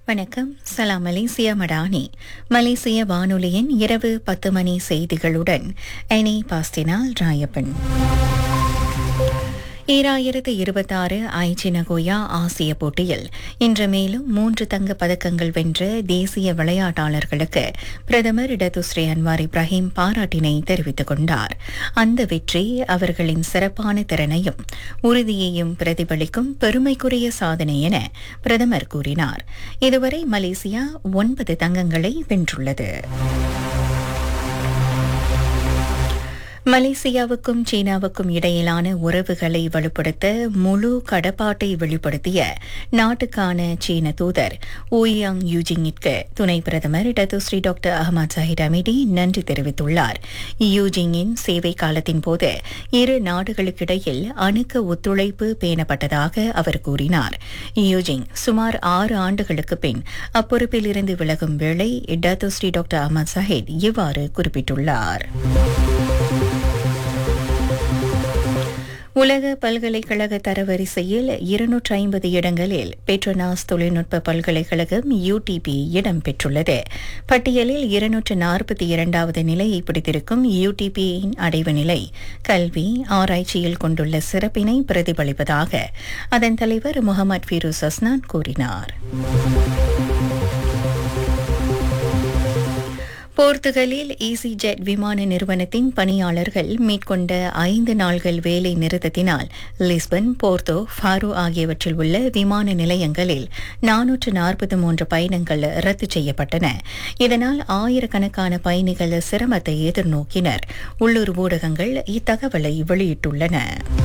வணக்கம் சலாம் மலேசியா மடானி மலேசிய வானொலியின் இரவு பத்து மணி செய்திகளுடன் எனி பாஸ்டினால் ராயப்பன் ஈராயிரத்து இருபத்தாறு ஐச்சி நகோயா ஆசிய போட்டியில் இன்று மேலும் மூன்று தங்க பதக்கங்கள் வென்ற தேசிய விளையாட்டாளர்களுக்கு பிரதமர் இடதுஸ்ரீ அன்வார் இப்ராஹிம் பாராட்டினை தெரிவித்துக் கொண்டார் அந்த வெற்றி அவர்களின் சிறப்பான திறனையும் உறுதியையும் பிரதிபலிக்கும் பெருமைக்குரிய சாதனை என பிரதமர் கூறினார் இதுவரை மலேசியா ஒன்பது தங்கங்களை வென்றுள்ளது மலேசியாவுக்கும் சீனாவுக்கும் இடையிலான உறவுகளை வலுப்படுத்த முழு கடப்பாட்டை வெளிப்படுத்திய நாட்டுக்கான சீன தூதர் ஓயாங் யூஜிங்கிற்கு துணை பிரதமர் Datuk Seri doctor Ahmad Zahid Hamidi நன்றி தெரிவித்துள்ளார் யூஜிங்கின் சேவை காலத்தின் போது இரு நாடுகளுக்கிடையில் அணுக்க ஒத்துழைப்பு பேணப்பட்டதாக அவர் கூறினார் யூஜிங் சுமார் ஆறு ஆண்டுகளுக்கு பின் அப்பொறுப்பில் இருந்து விலகும் வேளை டத்துஸ்ரீ டாக்டர் அகமது சாஹிட் இவ்வாறு குறிப்பிட்டுள்ளார் உலக பல்கலைக்கழக தரவரிசையில் இருநூற்றி ஐம்பது இடங்களில் பெட்ரோனாஸ் தொழில்நுட்ப பல்கலைக்கழகம் யூடிபி இடம்பெற்றுள்ளது பட்டியலில் இருநூற்று நாற்பத்தி இரண்டாவது நிலையை பிடித்திருக்கும் யூடிபியின் அடைவு நிலை கல்வி ஆராய்ச்சியில் கொண்டுள்ள சிறப்பினை பிரதிபலிப்பதாக அதன் தலைவர் முகமது ஃபீரூஸ் அஸ்னான் கூறினார் போர்த்துகலில் ஈசி ஜெட் விமான நிறுவனத்தின் பணியாளர்கள் மேற்கொண்ட ஐந்து நாள்கள் வேலை நிறுத்தத்தினால் லிஸ்பன் போர்த்தோ ஃபாரோ ஆகியவற்றில் உள்ள விமான நிலையங்களில் நானூற்று நாற்பத்தி மூன்று பயணங்கள் ரத்து செய்யப்பட்டன இதனால் ஆயிரக்கணக்கான பயணிகள் சிரமத்தை எதிர்நோக்கினர் உள்ளூர் ஊடகங்கள் இத்தகவலை வெளியிட்டுள்ளன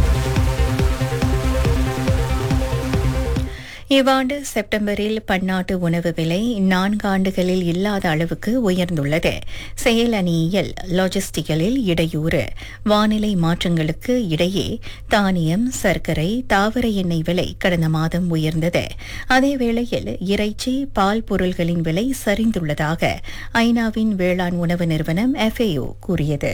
இவ்வாண்டு செப்டம்பரில் பன்னாட்டு உணவு விலை நான்கு ஆண்டுகளில் இல்லாத அளவுக்கு உயர்ந்துள்ளது செயலணியியல் லாஜிஸ்டிக்கலில் இடையூறு வானிலை மாற்றங்களுக்கு இடையே தானியம் சர்க்கரை தாவர எண்ணெய் விலை கடந்த மாதம் உயர்ந்தது அதேவேளையில் இறைச்சி பால் பொருள்களின் விலை சரிந்துள்ளதாக ஐநாவின் வேளாண் உணவு நிறுவனம் எஃப்ஏஓ கூறியது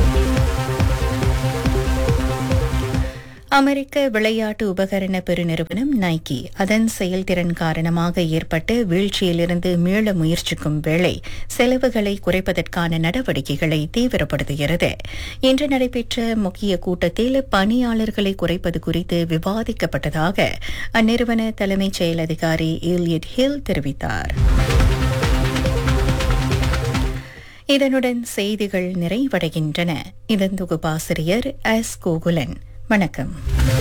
அமெரிக்க விளையாட்டு உபகரண பெருநிறுவனம் நைக்கி அதன் செயல்திறன் காரணமாக ஏற்பட்ட வீழ்ச்சியிலிருந்து மீள முயற்சிக்கும் வேளை செலவுகளை குறைப்பதற்கான நடவடிக்கைகளை தீவிரப்படுத்துகிறது இன்று நடைபெற்ற முக்கிய கூட்டத்தில் பணியாளர்களை குறைப்பது குறித்து விவாதிக்கப்பட்டதாக அந்நிறுவன தலைமைச் செயல் அதிகாரி இலியட் ஹில் தெரிவித்தார் இதனுடன் செய்திகள் நிறைவடைகின்றன இதன் தொகுப்பாசிரியர் எஸ் கோகுலன் வணக்கம்